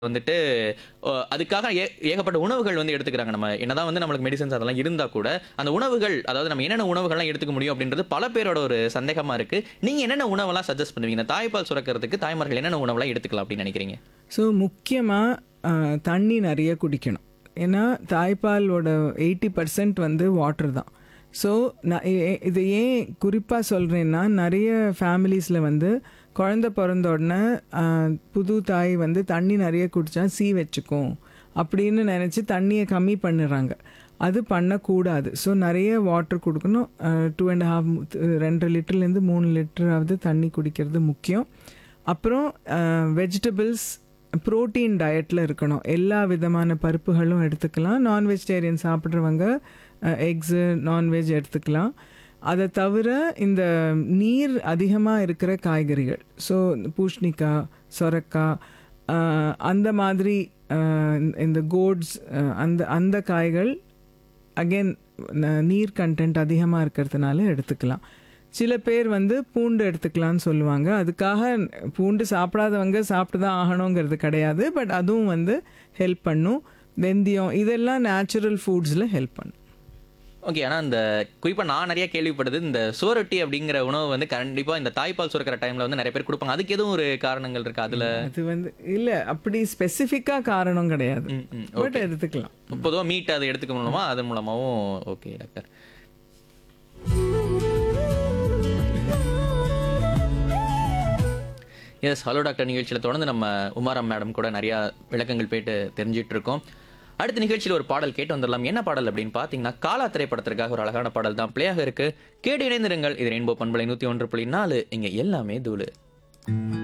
வந்துட்டு அ, அதுக்காக ஏ ஏகப்பட்ட உணவுகள் வந்து எடுத்துக்கிறாங்க நம்ம என்னதான் வந்து நம்மளுக்கு மெடிசன்ஸ் அதெல்லாம் இருந்தா கூட அந்த உணவுகள் அதாவது நம்ம என்னென்ன உணவுகள்லாம் எடுத்துக்க முடியும் அப்படின்றது பல பேரோட ஒரு சந்தேகமா இருக்கு நீங்க என்னென்ன உணவெல்லாம் சஜஸ்ட் பண்ணுவீங்க இந்த தாய்ப்பால் சுரக்கிறதுக்கு தாய்மார்கள் என்னென்ன உணவெல்லாம் எடுத்துக்கலாம் அப்படின்னு நினைக்கிறீங்க ஸோ முக்கியமாக தண்ணி நிறைய குடிக்கணும் ஏன்னா தாய்ப்பாலோட எயிட்டி பர்சன்ட் வந்து வாட்டர் தான் ஸோ நான் இ- இ- இது ஏன் குறிப்பாக சொல்கிறேன்னா நிறைய ஃபேமிலிஸில் வந்து குழந்த பிறந்த உடனே ஆ, புது தாய் வந்து தண்ணி நிறைய குடித்தா சீ வச்சுக்கும் அப்படின்னு நினச்சி தண்ணியை கம்மி பண்ணுறாங்க அது பண்ணக்கூடாது ஸோ நிறைய வாட்டர் கொடுக்கணும் டூ அண்ட் ஹாஃப் ரெண்டரை லிட்டர்லேருந்து மூணு லிட்டராவது தண்ணி குடிக்கிறது முக்கியம் அப்புறம் வெஜிடபிள்ஸ் ப்ரோட்டீன் டயட்டில் இருக்கணும் எல்லா விதமான பருப்புகளும் எடுத்துக்கலாம் நான் வெஜிடேரியன் சாப்பிட்றவங்க எக்ஸு நான்வெஜ் எடுத்துக்கலாம் அதை தவிர இந்த நீர் அதிகமாக இருக்கிற காய்கறிகள் ஸோ பூஷ்ணிக்காய் சொரக்காய் அஹ், அந்த மாதிரி அஹ், இந்த கோட்ஸ் அந்த அந்த காய்கள் அகெயின் நீர் கண்டென்ட் அதிகமாக இருக்கிறதுனால எடுத்துக்கலாம் சில பேர் வந்து பூண்டு எடுத்துக்கலாம்னு சொல்லுவாங்க அதுக்காக பூண்டு சாப்பிடாதவங்க சாப்பிட்டு தான் ஆகணுங்கிறது கிடையாது பட் அதுவும் வந்து ஹெல்ப் பண்ணும் வெந்தயம் இதெல்லாம் நேச்சுரல் ஃபுட்ஸில் ஹெல்ப் பண்ணும் ஓகே ஆனால் இந்த குறிப்பாக நான் நிறைய கேள்விப்படுது இந்த சோரொட்டி அப்படிங்கிற உணவு வந்து கண்டிப்பாக இந்த தாய்ப்பால் சுரக்கிற டைமில் வந்து நிறைய பேர் கொடுப்பாங்க அதுக்கு எதுவும் ஒரு காரணங்கள் இருக்கு அதில் அது வந்து இல்லை அப்படி ஸ்பெசிஃபிக்காக காரணம் கிடையாது ம், ம், பட் எடுத்துக்கலாம் பொதுவாக மீட் அதை எடுத்துக்க மூலமா அது மூலமாகவும் okay doctor yes hello doctor நிகழ்ச்சியில் தொடர்ந்து நம்ம உமாராம் மேடம் கூட நிறையா விளக்கங்கள் போயிட்டு தெரிஞ்சிட்டு இருக்கோம் அடுத்த நிகழ்ச்சியில் ஒரு பாடல் கேட்டு வந்துடலாம் என்ன பாடல் அப்படின்னு பார்த்தீங்கன்னா காலா திரைப்படத்திற்காக ஒரு அழகான பாடல் தான் பிளேயாக இருக்கு கேட்டு இணைந்திருங்கள் இது ரெயின்போ பண்பலை நூற்றி ஒன்று புள்ளி நாலு இங்கே எல்லாமே தூளு